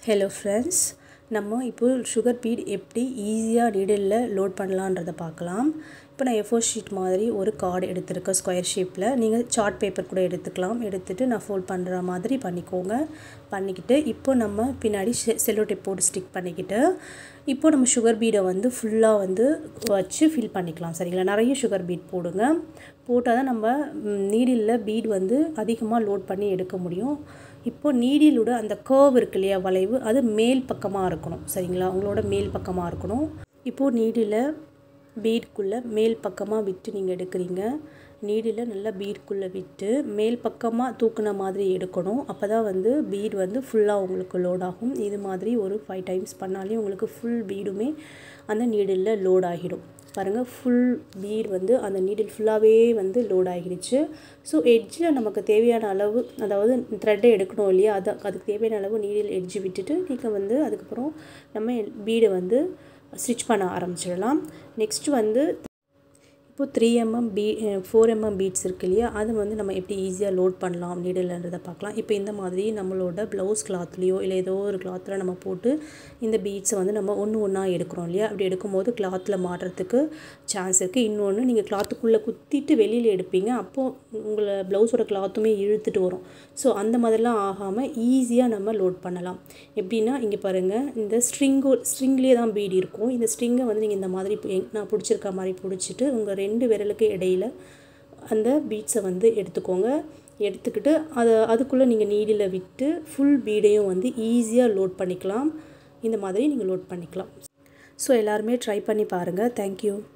hello friends நம்ம இப்போ sugar beat எப்படி ஈஸியாக நீடிலில் லோட் பண்ணலான்றதை பார்க்கலாம் இப்போ நான் எஃபோர் ஷீட் மாதிரி ஒரு கார்டு எடுத்திருக்கேன் ஸ்கொயர் ஷேப்பில் நீங்கள் சார்ட் பேப்பர் கூட எடுத்துக்கலாம் எடுத்துகிட்டு நான் ஃபோல்ட் பண்ணுற மாதிரி பண்ணிக்கோங்க பண்ணிக்கிட்டு இப்போ நம்ம பின்னாடி செல்லோ டேப் போட்டு ஸ்டிக் பண்ணிக்கிட்டு இப்போ நம்ம சுகர் பீடை வந்து ஃபுல்லாக வந்து வச்சு ஃபில் பண்ணிக்கலாம் சரிங்களா நிறைய சுகர் பீட் போடுங்க போட்டால் தான் நம்ம நீடிலில் பீட் வந்து அதிகமாக லோட் பண்ணி எடுக்க முடியும் இப்போது நீடிலோட அந்த கர்வ் இருக்கு இல்லையா வளைவு அது மேல் பக்கமாக இருக்கணும் சரிங்களா உங்களோட மேல் பக்கமாக இருக்கணும் இப்போது நீடில் பீட்குள்ளே மேல் பக்கமாக விட்டு நீங்கள் எடுக்கிறீங்க நீடில் நல்லா பீட்குள்ளே விட்டு மேல் பக்கமாக தூக்குன மாதிரி எடுக்கணும் அப்போ தான் வந்து பீட் வந்து ஃபுல்லாக உங்களுக்கு லோட் ஆகும் இது மாதிரி ஒரு ஃபைவ் டைம்ஸ் பண்ணாலே உங்களுக்கு ஃபுல் பீடுமே அந்த நீடிலில் லோட் ஆகிடும் பாருங்கள் ஃபுல் பீட் வந்து அந்த நீடில் ஃபுல்லாகவே வந்து லோட் ஆகிடுச்சு ஸோ எட்ஜில் நமக்கு தேவையான அளவு அதாவது த்ரெட்டை எடுக்கணும் இல்லையா அது அதுக்கு தேவையான அளவு நீடில் எட்ஜு விட்டுட்டு நீங்கள் வந்து அதுக்கப்புறம் நம்ம பீடை வந்து ஸ்டிச் பண்ண ஆரம்பிச்சிடலாம் நெக்ஸ்ட் வந்து இப்போது three MM B four MM beads இருக்கு இல்லையா அதை வந்து நம்ம எப்படி ஈஸியாக லோட் பண்ணலாம் நீடில்ன்றதை பார்க்கலாம் இப்போ இந்த மாதிரி நம்மளோட ப்ளவுஸ் கிளாத்லேயோ இல்லை ஏதோ ஒரு கிளாத்தில் நம்ம போட்டு இந்த பீட்ஸை வந்து நம்ம ஒன்று ஒன்றா எடுக்கிறோம் இல்லையா அப்படி எடுக்கும்போது கிளாத்தில் மாட்டுறதுக்கு சான்ஸ் இருக்குது இன்னொன்று நீங்கள் கிளாத்துக்குள்ளே குத்திட்டு வெளியில் எடுப்பீங்க அப்போது உங்களை ப்ளவுஸோட கிளாத்துமே இழுத்துட்டு வரும் ஸோ அந்த மாதிரிலாம் ஆகாமல் ஈஸியாக நம்ம லோட் பண்ணலாம் எப்படின்னா இங்கே பாருங்கள் இந்த ஸ்ட்ரிங்கோ ஸ்ட்ரிங்லேயே தான் பீட் இருக்கும் இந்த ஸ்ட்ரிங்கை வந்து நீங்கள் இந்த மாதிரி நான் பிடிச்சிருக்க மாதிரி பிடிச்சிட்டு உங்கள் ரெண்டு விரலுக்கு இடையில் அந்த பீட்ஸை வந்து எடுத்துக்கோங்க எடுத்துக்கிட்டு அதை அதுக்குள்ளே நீங்கள் நீடில் விட்டு ஃபுல் பீடையும் வந்து ஈஸியாக லோட் பண்ணிக்கலாம் இந்த மாதிரி நீங்கள் லோட் பண்ணிக்கலாம் ஸோ எல்லாருமே ட்ரை பண்ணி பாருங்கள் தேங்க்யூ